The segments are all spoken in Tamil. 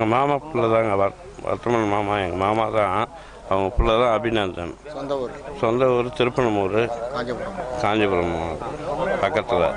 எங்கள் மாமா பிள்ளை தாங்க வர் வர்த்தமன் மாமா எங்கள் மாமா தான் அவங்க பிள்ளை தான் அபிநந்தன் சொந்த ஊர் சொந்த ஊர் திருப்பணமூர் காஞ்சிபுரம் காஞ்சிபுரம் பக்கத்தில்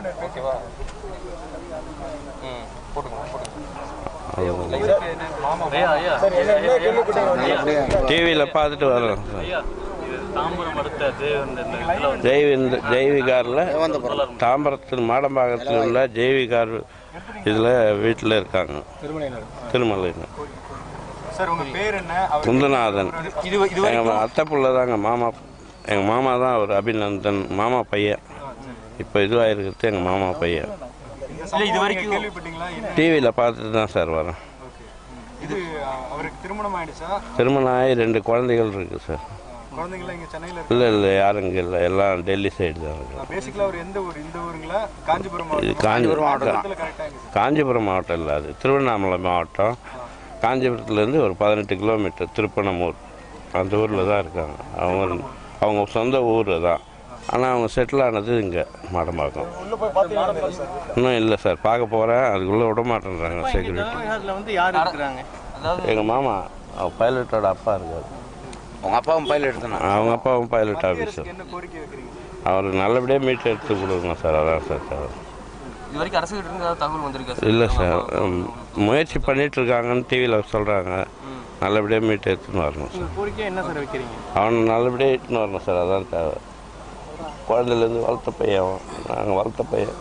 டிவியில் பார்த்துட்டு வரோம் சார் தாம்பரம் அடுத்த தேவன் இந்த இதுல வந்து ஜெய்வி இந்த ஜெய்விகாரில் தேவந்தபுரம் தாம்பரத்தில் மாடம்பாக்கத்தில் உள்ள ஜெய்விகார் இதில் வீட்டில் இருக்காங்க திருமலைன்னு சார் உங்க பேர் என்ன அவர் குந்தநாதன் இது இது எங்கள் அத்தை புள்ள தாங்க மாமா எங்கள் மாமா தான் ஒரு அபிநந்தன் மாமா பையன் இப்போ இதுவாகிருக்கிறது எங்கள் மாமா பையன் இல்ல இது வரைக்கும் கேள்விப்பட்டீங்களா என்ன டிவியில் பார்த்துட்டு தான் சார் வரேன் இது அஹ், அவருக்கு திருமணம் ஆயிடுச்சா திருமணம் ஆகி ரெண்டு குழந்தைகள் இருக்குது சார் குழந்தைங்களா இங்க சென்னையில இருக்கு இல்லை இல்லை யாரும் இங்கே இல்லை எல்லாம் டெல்லி சைடு தான் இருக்கு பேசிக்கலா அவர் எந்த ஊர் இந்த ஊருங்களா காஞ்சிபுரம் இது மாவட்டம் காஞ்சிபுரம் மாவட்டம் கரெக்டா காஞ்சிபுரம் மாவட்டம் இல்லை அது திருவண்ணாமலை மாவட்டம் காஞ்சிபுரத்துலேருந்து ஒரு பதினெட்டு கிலோமீட்டர் திருப்பணமூர் அந்த ஊரில் தான் இருக்காங்க அவங்க அவங்க சொந்த ஊர் தான் ஆனால் அவங்க செட்டில் ஆனது இங்கே மாடம்பாக்கம் இன்னும் இல்லை சார் பார்க்க போகிறேன் அதுக்குள்ளே விட மாட்டேன்றாங்க செக்யூரிட்டி அதுல வந்து யார் இருக்கிறாங்க அதாவது எங்கள் மாமா பைலட்டோட அப்பா இருக்கார் உங்க அப்பாவும் பைலட் தானே அவங்க அப்பாவும் பைலட் ஆஃபீஸர் என்ன கோரிக்கை வைக்கிறீங்க அவர் நல்லபடியாக மீட் எடுத்து கொடுங்க சார் அதான் சார் சார் இது வரைக்கும் அரசு கிட்ட இருந்து ஏதாவது தகவல் வந்திருக்கா சார் இல்லை சார் ம், முயற்சி பண்ணிட்டு இருக்காங்கன்னு டிவியில் சொல்கிறாங்க நல்லபடியாக மீட் எடுத்துன்னு வரணும் சார் கோரிக்கை என்ன சார் வைக்கிறீங்க அவனை நல்லபடியாக இட்டுன்னு வரணும் சார் அதான் தேவை குழந்தைலேருந்து வளர்த்த பையன் அவன். நாங்கள் வளர்த்த பையன்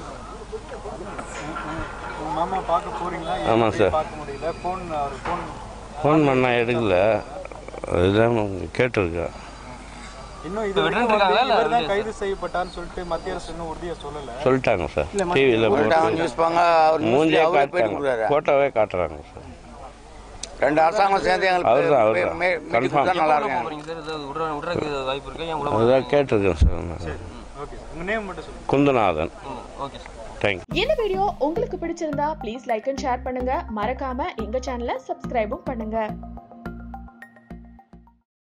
உங்க மாமா பார்க்க போறீங்களா ஏன் ஆமாம் போய் சார். பார்க்க முடியல ஃபோன் அவர் ஃபோன் ஃபோன் பண்ணால் எடுக்கல அதுதான் கேட்டிருக்கேன் இன்னும் இது வரைக்கும் வந்து இவர் தான் கைது செய்யப்பட்டார்னு சொல்லிட்டு மத்திய அரசு இன்னும் உறுதியா சொல்லல சொல்லிட்டாங்க சார் டிவியில் நியூஸ் பாங்க அவர் மூஞ்சே அவரே போயிட்டு காட்டுறாங்க கொடுக்குறாரு ஃபோட்டோவே காட்டுறாங்க சார் ரெண்டு அரசாங்கம் சேர்ந்து அவர் தான், அவர் எங்களுக்கு தான். மே- மே- மீட்டிங் Confirm. கொடுத்தா நல்லா இருக்கும் போறீங்க சார் ஏதாவது விடுற விடுறதுக்கு ஏதாவது வாய்ப்பு இருக்கா ஏன் விட அதுதான் கேட்டிருக்கேன் சார் நான் ஓகே உங்க நேம் மட்டும் சொல்லுங்க குந்தநாதன் ஓகே சார் தேங்க்யூ இந்த வீடியோ உங்களுக்கு பிடிச்சிருந்தா ப்ளீஸ் லைக் அண்ட் ஷேர் பண்ணுங்க மறக்காம எங்க சேனலை சப்ஸ்கிரைபும் பண்ணுங்க